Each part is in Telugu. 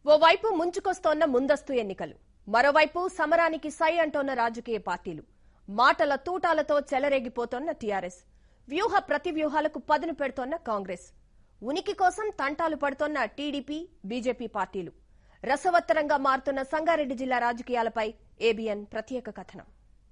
ఓవైపు ముంచుకొస్తోన్న ముందస్తు ఎన్నికలు మరోవైపు సమరానికి సై అంటోన్న రాజకీయ పార్టీలు మాటల తూటాలతో చెలరేగిపోతోన్న టీఆర్ఎస్ వ్యూహ ప్రతివ్యూహాలకు పదును పెడుతోన్న కాంగ్రెస్ ఉనికి కోసం తంటాలు పడుతోన్న టీడీపీ బీజేపీ పార్టీలు రసవత్తరంగా మారుతున్న సంగారెడ్డి జిల్లా రాజకీయాలపై ఏబిఎన్ ప్రత్యేక కథనం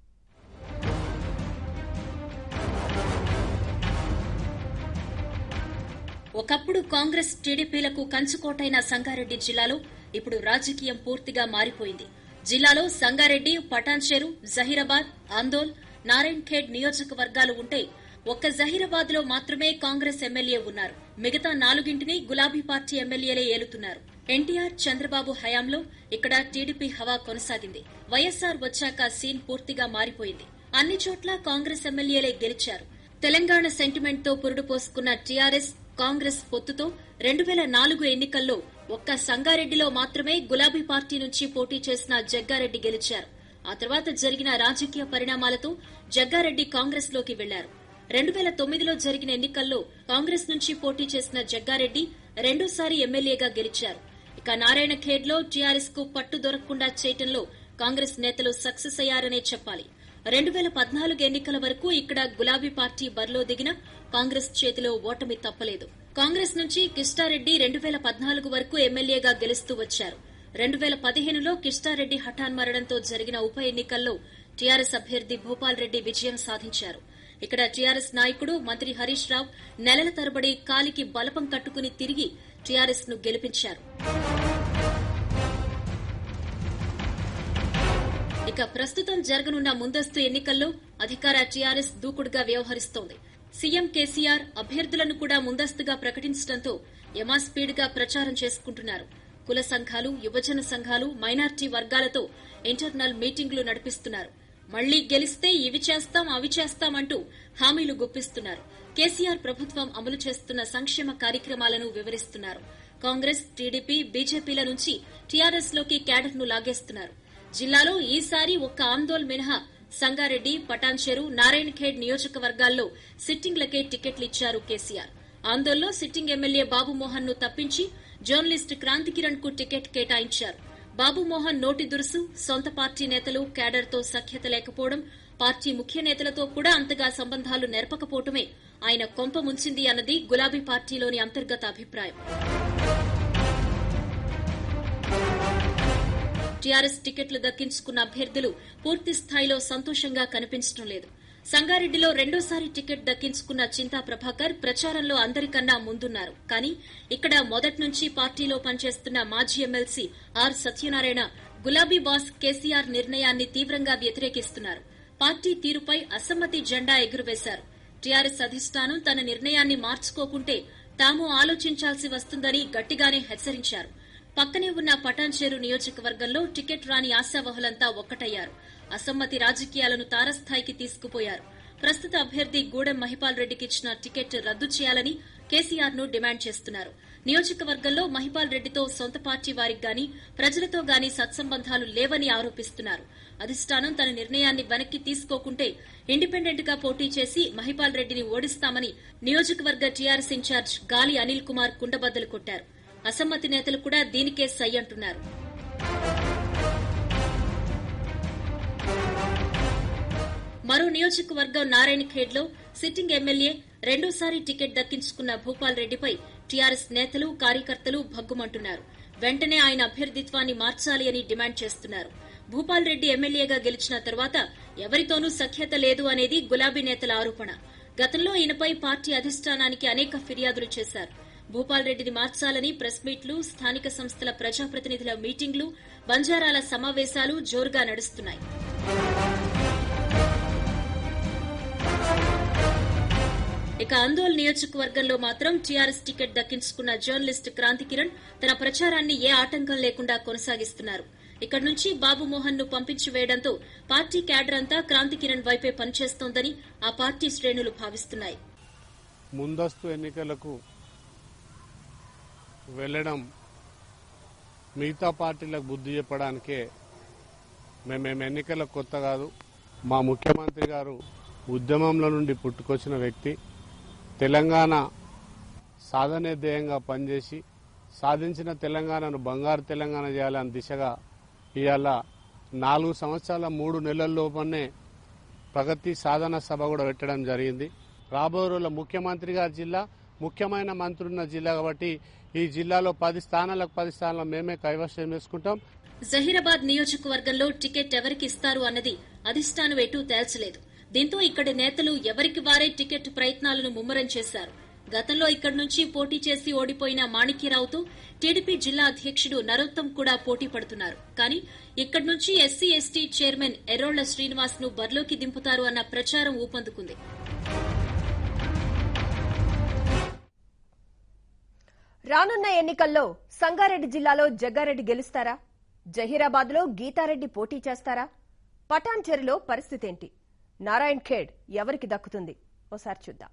ఒకప్పుడు కాంగ్రెస్ టీడీపీలకు కంచుకోటైన సంగారెడ్డి జిల్లాలో ఇప్పుడు రాజకీయం పూర్తిగా మారిపోయింది జిల్లాలో సంగారెడ్డి పటాన్చెరు జహీరాబాద్ ఆందోల్ నారాయణ్ ఖేడ్ నియోజకవర్గాలు ఉంటే ఒక్క జహీరాబాద్ లో మాత్రమే కాంగ్రెస్ ఎమ్మెల్యే ఉన్నారు మిగతా నాలుగింటిని గులాబీ పార్టీ ఎమ్మెల్యేలే ఏలుతున్నారు ఎన్టీఆర్ చంద్రబాబు హయాంలో ఇక్కడ టీడీపీ హవా కొనసాగింది వైఎస్సార్ వచ్చాక సీన్ పూర్తిగా మారిపోయింది అన్ని చోట్ల కాంగ్రెస్ ఎమ్మెల్యేలే గెలిచారు తెలంగాణ సెంటిమెంట్ తో పురుడు పోసుకున్న టీఆర్ఎస్ కాంగ్రెస్ పొత్తుతో రెండు వేల నాలుగు ఎన్నికల్లో ఒక్క సంగారెడ్డిలో మాత్రమే గులాబీ పార్టీ నుంచి పోటీ చేసిన జగ్గారెడ్డి గెలిచారు ఆ తర్వాత జరిగిన రాజకీయ పరిణామాలతో జగ్గారెడ్డి కాంగ్రెస్ లోకి వెళ్లారు రెండు వేల తొమ్మిదిలో జరిగిన ఎన్నికల్లో కాంగ్రెస్ నుంచి పోటీ చేసిన జగ్గారెడ్డి రెండోసారి ఎమ్మెల్యేగా గెలిచారు ఇక నారాయణ ఖేడ్ లో టీఆర్ఎస్ కు పట్టు దొరకకుండా చేయటంలో కాంగ్రెస్ నేతలు సక్సెస్ అయ్యారనే చెప్పాలి రెండు వేల పద్నాలుగు ఎన్నికల వరకు ఇక్కడ గులాబీ పార్టీ బరిలో దిగిన కాంగ్రెస్ చేతిలో ఓటమి తప్పలేదు కాంగ్రెస్ నుంచి కిష్టారెడ్డి రెండు వేల పద్నాలుగు వరకు ఎమ్మెల్యేగా గెలుస్తూ వచ్చారు రెండు వేల పదిహేనులో కిష్టారెడ్డి హఠాన్మరణంతో జరిగిన ఉప ఎన్నికల్లో టీఆర్ఎస్ అభ్యర్థి భూపాల్ రెడ్డి విజయం సాధించారు ఇక్కడ టీఆర్ఎస్ నాయకుడు మంత్రి హరీష్ రావు నెలల తరబడి కాలికి బలపం కట్టుకుని తిరిగి టీఆర్ఎస్ ను గెలిపించారు ఇక ప్రస్తుతం జరగనున్న ముందస్తు ఎన్నికల్లో అధికార టీఆర్ఎస్ దూకుడుగా వ్యవహరిస్తోంది సీఎం కేసీఆర్ అభ్యర్థులను కూడా ముందస్తుగా ప్రకటించడంతో యమా స్పీడ్ గా ప్రచారం చేసుకుంటున్నారు కుల సంఘాలు యువజన సంఘాలు మైనార్టీ వర్గాలతో ఇంటర్నల్ మీటింగులు నడిపిస్తున్నారు మళ్లీ గెలిస్తే ఇవి చేస్తాం అవి చేస్తాం అంటూ హామీలు గుప్పిస్తున్నారు కేసీఆర్ ప్రభుత్వం అమలు చేస్తున్న సంక్షేమ కార్యక్రమాలను వివరిస్తున్నారు కాంగ్రెస్ టీడీపీ బీజేపీల నుంచి టీఆర్ఎస్ లోకి క్యాడర్ ను లాగేస్తున్నారు జిల్లాలో ఈసారి ఒక్క ఆందోళ్ మినహా సంగారెడ్డి పటాన్చెరు నారాయణ్ ఖేడ్ నియోజకవర్గాల్లో సిట్టింగ్లకే టికెట్లు ఇచ్చారు కేసీఆర్ ఆందోళనలో సిట్టింగ్ ఎమ్మెల్యే బాబుమోహన్ ను తప్పించి జర్నలిస్ట్ క్రాంతికిరణ్ కు టికెట్ కేటాయించారు బాబుమోహన్ నోటి దురుసు సొంత పార్టీ నేతలు క్యాడర్తో సఖ్యత లేకపోవడం పార్టీ ముఖ్య నేతలతో కూడా అంతగా సంబంధాలు నెరపకపోవటమే ఆయన కొంప ముంచింది అన్నది గులాబీ పార్టీలోని అంతర్గత అభిప్రాయం టీఆర్ఎస్ టికెట్లు దక్కించుకున్న అభ్యర్థులు పూర్తి స్థాయిలో సంతోషంగా కనిపించడం లేదు సంగారెడ్డిలో రెండోసారి టికెట్ దక్కించుకున్న చింతా ప్రభాకర్ ప్రచారంలో అందరికన్నా ముందున్నారు కానీ ఇక్కడ మొదటి నుంచి పార్టీలో పనిచేస్తున్న మాజీ ఎమ్మెల్సీ ఆర్ సత్యనారాయణ గులాబీ బాస్ కేసీఆర్ నిర్ణయాన్ని తీవ్రంగా వ్యతిరేకిస్తున్నారు పార్టీ తీరుపై అసమ్మతి జెండా ఎగురవేశారు టీఆర్ఎస్ అధిష్టానం తన నిర్ణయాన్ని మార్చుకోకుంటే తాము ఆలోచించాల్సి వస్తుందని గట్టిగానే హెచ్చరించారు పక్కనే ఉన్న పటాన్చేరు నియోజకవర్గంలో టికెట్ రాని ఆశావహులంతా ఒక్కటయ్యారు అసమ్మతి రాజకీయాలను తారస్థాయికి తీసుకుపోయారు ప్రస్తుత అభ్యర్థి గూడెం మహిపాల్ రెడ్డికి ఇచ్చిన టికెట్ రద్దు చేయాలని కేసీఆర్ ను డిమాండ్ చేస్తున్నారు నియోజకవర్గంలో మహిపాల్ రెడ్డితో సొంత పార్టీ వారికి గాని ప్రజలతో గాని సత్సంబంధాలు లేవని ఆరోపిస్తున్నారు అధిష్టానం తన నిర్ణయాన్ని వెనక్కి తీసుకోకుంటే ఇండిపెండెంట్ గా పోటీ చేసి మహిపాల్ రెడ్డిని ఓడిస్తామని నియోజకవర్గ టీఆర్ఎస్ ఇన్ఛార్జ్ గాలి అనిల్ కుమార్ కుండబద్దలు కొట్టారు అసమ్మతి నేతలు కూడా దీనికే సై అంటున్నారు మరో నియోజకవర్గం నారాయణ ఖేడ్ లో సిట్టింగ్ ఎమ్మెల్యే రెండోసారి టికెట్ దక్కించుకున్న భూపాల్ రెడ్డిపై టీఆర్ఎస్ నేతలు కార్యకర్తలు భగ్గుమంటున్నారు వెంటనే ఆయన అభ్యర్థిత్వాన్ని మార్చాలి అని డిమాండ్ చేస్తున్నారు భూపాల్ రెడ్డి ఎమ్మెల్యేగా గెలిచిన తర్వాత ఎవరితోనూ సఖ్యత లేదు అనేది గులాబీ నేతల ఆరోపణ గతంలో ఈయనపై పార్టీ అధిష్టానానికి అనేక ఫిర్యాదులు చేశారు భూపాల్ రెడ్డిని మార్చాలని ప్రెస్ మీట్లు స్థానిక సంస్థల ప్రజాప్రతినిధుల మీటింగ్లు బంజారాల సమావేశాలు జోరుగా నడుస్తున్నాయి ఇక ఆందోళన నియోజకవర్గంలో మాత్రం టీఆర్ఎస్ టికెట్ దక్కించుకున్న జర్నలిస్ట్ క్రాంతి కిరణ్ తన ప్రచారాన్ని ఏ ఆటంకం లేకుండా కొనసాగిస్తున్నారు ఇక్కడి నుంచి బాబు మోహన్ ను పంపించి వేయడంతో పార్టీ క్యాడర్ అంతా క్రాంతి కిరణ్ వైపే పనిచేస్తోందని ఆ పార్టీ శ్రేణులు భావిస్తున్నాయి ముందస్తు ఎన్నికలకు వెళ్ళడం మిగతా పార్టీలకు బుద్ధి చెప్పడానికే మేమేం ఎన్నికలకు కొత్త కాదు మా ముఖ్యమంత్రి గారు ఉద్యమంలో నుండి పుట్టుకొచ్చిన వ్యక్తి తెలంగాణ సాధనే ధ్యేయంగా పనిచేసి సాధించిన తెలంగాణను బంగారు తెలంగాణ చేయాలని దిశగా ఇవాళ నాలుగు సంవత్సరాల మూడు నెలల లోపనే ప్రగతి సాధన సభ కూడా పెట్టడం జరిగింది రాబోయే రోజుల్లో ముఖ్యమంత్రి గారి జిల్లా ముఖ్యమైన మంత్రులున్న జిల్లా కాబట్టి ఈ జిల్లాలో పది స్థానాలకు పది స్థానాలు మేమే కైవసం చేసుకుంటాం జహీరాబాద్ నియోజకవర్గంలో టికెట్ ఎవరికి ఇస్తారు అన్నది అధిష్టానం ఎటూ తేల్చలేదు దీంతో ఇక్కడి నేతలు ఎవరికి వారే టికెట్ ప్రయత్నాలను ముమ్మరం చేశారు గతంలో ఇక్కడి నుంచి పోటీ చేసి ఓడిపోయిన మాణిక్యరావుతో టీడీపీ జిల్లా అధ్యక్షుడు నరోత్తం కూడా పోటీ పడుతున్నారు కానీ ఇక్కడి నుంచి SC ST chairman Errolla Srinivas ను బరిలోకి దింపుతారు అన్న ప్రచారం ఊపందుకుంది రానున్న ఎన్నికల్లో సంగారెడ్డి జిల్లాలో జగ్గారెడ్డి గెలుస్తారా జహీరాబాద్ లో గీతారెడ్డి పోటీ చేస్తారా పటాన్ చెరులో పరిస్థితి ఏంటి నారాయణ్ ఖేడ్ ఎవరికి దక్కుతుంది ఓసారి చూద్దాం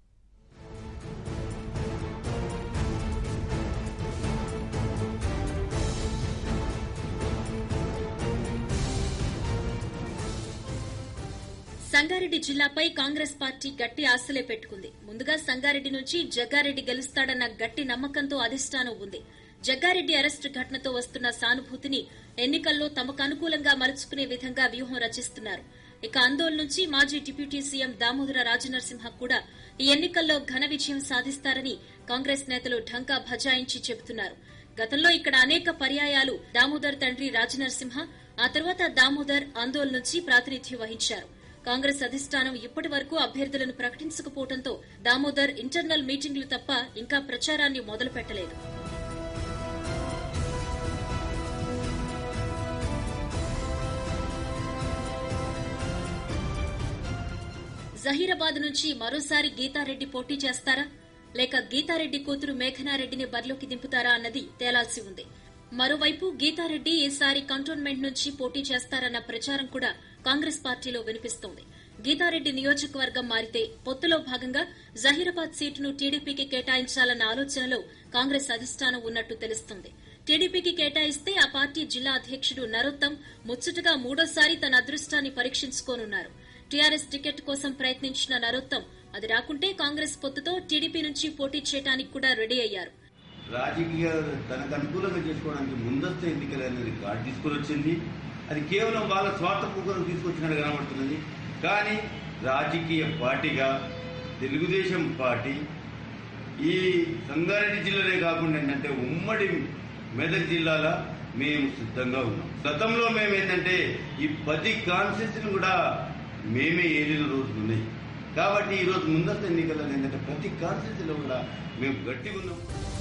సంగారెడ్డి జిల్లాపై కాంగ్రెస్ పార్టీ గట్టి ఆశలే పెట్టుకుంది ముందుగా సంగారెడ్డి నుంచి జగ్గారెడ్డి గెలుస్తాడన్న గట్టి నమ్మకంతో అధిష్టానం ఉంది జగ్గారెడ్డి అరెస్టు ఘటనతో వస్తున్న సానుభూతిని ఎన్నికల్లో తమకు అనుకూలంగా మలుచుకునే విధంగా వ్యూహం రచిస్తున్నారు ఇక ఆందోళన నుంచి మాజీ డిప్యూటీ సీఎం దామోదర రాజనరసింహ కూడా ఈ ఎన్నికల్లో ఘన విజయం సాధిస్తారని కాంగ్రెస్ నేతలు ఢంకా భజాయించి చెబుతున్నారు గతంలో ఇక్కడ అనేక పర్యాయాలు దామోదర్ తండ్రి రాజనరసింహ ఆ తర్వాత దామోదర్ ఆందోళన నుంచి ప్రాతినిధ్యం వహించారు కాంగ్రెస్ అధిష్టానం ఇప్పటి వరకు అభ్యర్థులను ప్రకటించకపోవడంతో దామోదర్ ఇంటర్నల్ మీటింగ్లు తప్ప ఇంకా ప్రచారాన్ని మొదలు పెట్టలేదు జహీరాబాద్ నుంచి మరోసారి గీతారెడ్డి పోటీ చేస్తారా లేక గీతారెడ్డి కూతురు మేఘనారెడ్డిని బరిలోకి దింపుతారా అన్నది తేలాల్సి ఉంది మరోవైపు గీతారెడ్డి ఈసారి కంటోన్మెంట్ నుంచి పోటీ చేస్తారన్న ప్రచారం కూడా కాంగ్రెస్ పార్టీలో వినిపిస్తోంది గీతారెడ్డి నియోజకవర్గం మారితే పొత్తులో భాగంగా జహీరాబాద్ సీటును టీడీపీకి కేటాయించాలన్న ఆలోచనలో కాంగ్రెస్ అధిష్టానం ఉన్నట్టు తెలుస్తోంది టీడీపీకి కేటాయిస్తే ఆ పార్టీ జిల్లా అధ్యక్షుడు నరోత్తం ముచ్చటగా మూడోసారి తన అదృష్టాన్ని పరీక్షించుకోనున్నారు టీఆర్ఎస్ టికెట్ కోసం ప్రయత్నించిన నరోత్తం అది రాకుంటే కాంగ్రెస్ పొత్తుతో టీడీపీ నుంచి పోటీ చేయడానికి కూడా రెడీ అయ్యారు రాజకీయ తనకు అనుకూలంగా చేసుకోవడానికి ముందస్తు ఎన్నికలు అనేది కార్డు తీసుకొని వచ్చింది అది కేవలం వాళ్ళ స్వార్థపూర్వకం తీసుకొచ్చినట్టు కనబడుతున్నది కానీ రాజకీయ పార్టీగా తెలుగుదేశం పార్టీ ఈ సంగారెడ్డి జిల్లానే కాకుండా ఏంటంటే ఉమ్మడి మెదక్ జిల్లాల మేము సిద్ధంగా ఉన్నాం గతంలో మేము ఏంటంటే ఈ పది కాన్స్టిట్యూషన్ కూడా మేమే ఏలిన రోజులు ఉన్నాయి కాబట్టి ఈ రోజు ముందస్తు ఎన్నికల్లో ఏంటంటే ప్రతి కాన్స్టిట్యూషన్లో కూడా మేము గట్టిగా ఉన్నాం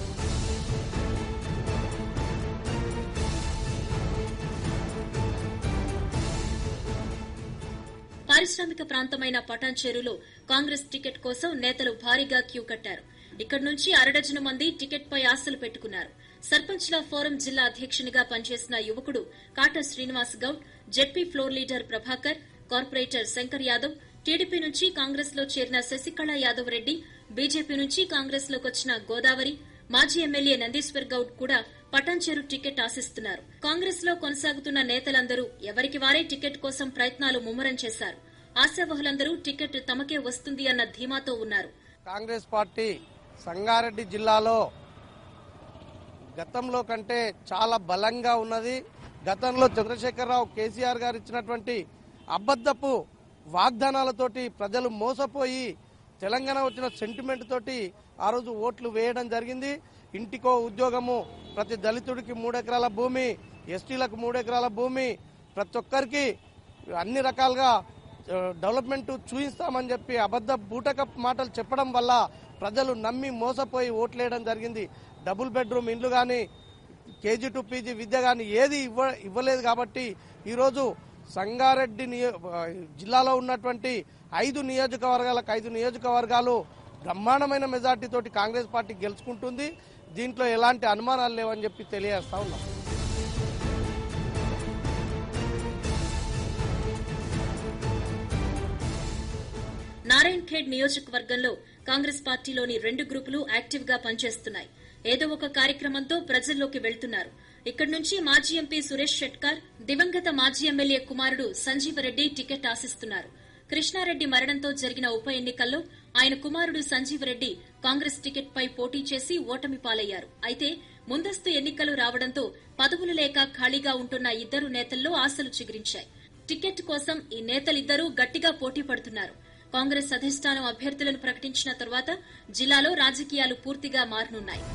పారిశ్రామిక ప్రాంతమైన పటాన్చేరులో కాంగ్రెస్ టికెట్ కోసం నేతలు భారీగా క్యూ కట్టారు ఇక్కడి నుంచి అరడజను మంది టికెట్ పై ఆశలు పెట్టుకున్నారు సర్పంచ్ల ఫోరం జిల్లా అధ్యక్షునిగా పనిచేసిన యువకుడు Kata Srinivas Goud ZP floor leader Prabhakar corporator Shankar Yadav TDP నుంచి కాంగ్రెస్ లో చేరిన శశికళ యాదవ్ రెడ్డి బీజేపీ నుంచి కాంగ్రెస్ లోకి వచ్చిన గోదావరి మాజీ ఎమ్మెల్యే నందీశ్వర్ గౌడ్ కూడా పటాన్చేరు టికెట్ ఆశిస్తున్నారు కాంగ్రెస్ లో కొనసాగుతున్న నేతలందరూ ఎవరికి వారే టికెట్ కోసం ప్రయత్నాలు ముమ్మరం చేశారు ఆశావహులందరూ టికెట్ తమకే వస్తుంది అన్న ధీమాతో ఉన్నారు కాంగ్రెస్ పార్టీ సంగారెడ్డి జిల్లాలో గతంలో కంటే చాలా బలంగా ఉన్నది గతంలో చంద్రశేఖరరావు కేసీఆర్ గారు ఇచ్చినటువంటి అబద్దపు వాగ్దానాలతోటి ప్రజలు మోసపోయి తెలంగాణ వచ్చిన సెంటిమెంట్ తోటి ఆ రోజు ఓట్లు వేయడం జరిగింది ఇంటికో ఉద్యోగము ప్రతి దళితుడికి మూడెకరాల భూమి ఎస్టీలకు మూడెకరాల భూమి ప్రతి ఒక్కరికి అన్ని రకాలుగా ఆ, డెవలప్మెంట్ చూయిస్తామని చెప్పి అబద్ధ బూటక మాటలు చెప్పడం వల్ల ప్రజలు నమ్మి మోసపోయి ఓట్లేయడం జరిగింది డబుల్ బెడ్రూమ్ ఇండ్లు కానీ కేజీ టు పీజీ విద్య కానీ ఏది ఇవ్వ ఇవ్వలేదు కాబట్టి ఈరోజు సంగారెడ్డి నియో జిల్లాలో ఉన్నటువంటి ఐదు నియోజకవర్గాలకు ఐదు నియోజకవర్గాలు బ్రహ్మాండమైన మెజార్టీతోటి కాంగ్రెస్ పార్టీ గెలుచుకుంటుంది దీంట్లో ఎలాంటి అనుమానాలు లేవని చెప్పి తెలియజేస్తా ఉన్నాం నారాయణ్ ఖేడ్ నియోజకవర్గంలో కాంగ్రెస్ పార్టీలోని రెండు గ్రూపులు యాక్టివ్ గా పనిచేస్తున్నాయి ఏదో ఒక కార్యక్రమంతో ప్రజల్లోకి వెళ్తున్నారు ఇక్కడి నుంచి మాజీ ఎంపీ సురేష్ షెట్కార్ దివంగత మాజీ ఎమ్మెల్యే కుమారుడు సంజీవరెడ్డి టికెట్ ఆశిస్తున్నారు కృష్ణారెడ్డి మరణంతో జరిగిన ఉప ఎన్నికల్లో ఆయన కుమారుడు సంజీవరెడ్డి కాంగ్రెస్ టికెట్ పై పోటీ చేసి ఓటమి పాలయ్యారు అయితే ముందస్తు ఎన్నికలు రావడంతో పదవులు లేక ఖాళీగా ఉంటున్న ఇద్దరు నేతల్లో ఆశలు చిగురించాయి టికెట్ కోసం ఈ నేతలిద్దరూ గట్టిగా పోటీ పడుతున్నారు కాంగ్రెస్ అధిష్టానం అభ్యర్థులను ప్రకటించిన తరువాత జిల్లాలో రాజకీయాలు పూర్తిగా మారనున్నాయి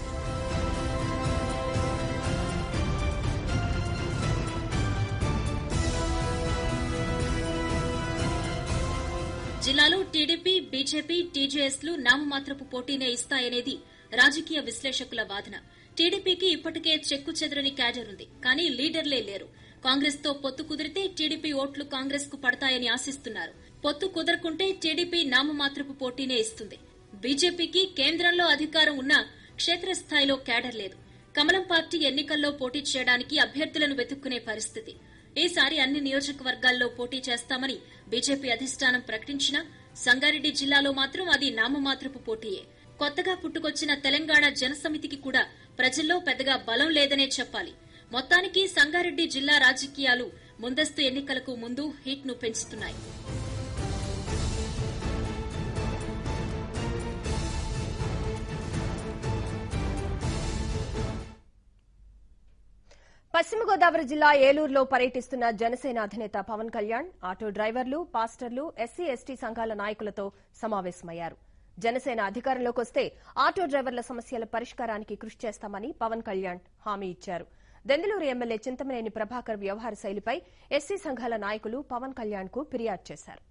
జిల్లాలో టీడీపీ బీజేపీ టీజేఎస్లు నామమాత్రపు పోటీనే ఇస్తాయనేది రాజకీయ విశ్లేషకుల వాదన టీడీపీకి ఇప్పటికే చెక్కు చెదరని క్యాడర్ ఉంది కానీ లీడర్లే లేరు కాంగ్రెస్ తో పొత్తు కుదిరితే టీడీపీ ఓట్లు కాంగ్రెస్ కు పడతాయని ఆశిస్తున్నారు పొత్తు కుదరకుంటే టీడీపీ నామమాత్రపు పోటీనే ఇస్తుంది బీజేపీకి కేంద్రంలో అధికారం ఉన్నా క్షేత్రస్థాయిలో క్యాడర్ లేదు కమలం పార్టీ ఎన్నికల్లో పోటీ చేయడానికి అభ్యర్థులను వెతుక్కునే పరిస్థితి ఈసారి అన్ని నియోజకవర్గాల్లో పోటీ చేస్తామని బీజేపీ అధిష్టానం ప్రకటించినా సంగారెడ్డి జిల్లాలో మాత్రం అది నామమాత్రపు పోటీయే కొత్తగా పుట్టుకొచ్చిన తెలంగాణ జనసమితికి కూడా ప్రజల్లో పెద్దగా బలం లేదనే చెప్పాలి మొత్తానికి సంగారెడ్డి జిల్లా రాజకీయాలు ముందస్తు ఎన్నికలకు ముందు హీట్ ను పెంచుతున్నాయి పశ్చిమ గోదావరి జిల్లా ఏలూరులో పర్యటిస్తున్న జనసేన అధినేత పవన్ కళ్యాణ్ ఆటో డ్రైవర్లు పాస్టర్లు ఎస్సీ ఎస్టీ సంఘాల నాయకులతో సమావేశమయ్యారు జనసేన అధికారంలోకి వస్తే ఆటో డ్రైవర్ల సమస్యల పరిష్కారానికి కృషి చేస్తామని పవన్ కళ్యాణ్ హామీ ఇచ్చారు దెందులూరు ఎమ్మెల్యే చింతమనేని ప్రభాకర్ వ్యవహార శైలిపై ఎస్సీ సంఘాల నాయకులు పవన్ కళ్యాణ్ కు ఫిర్యాదు చేశారు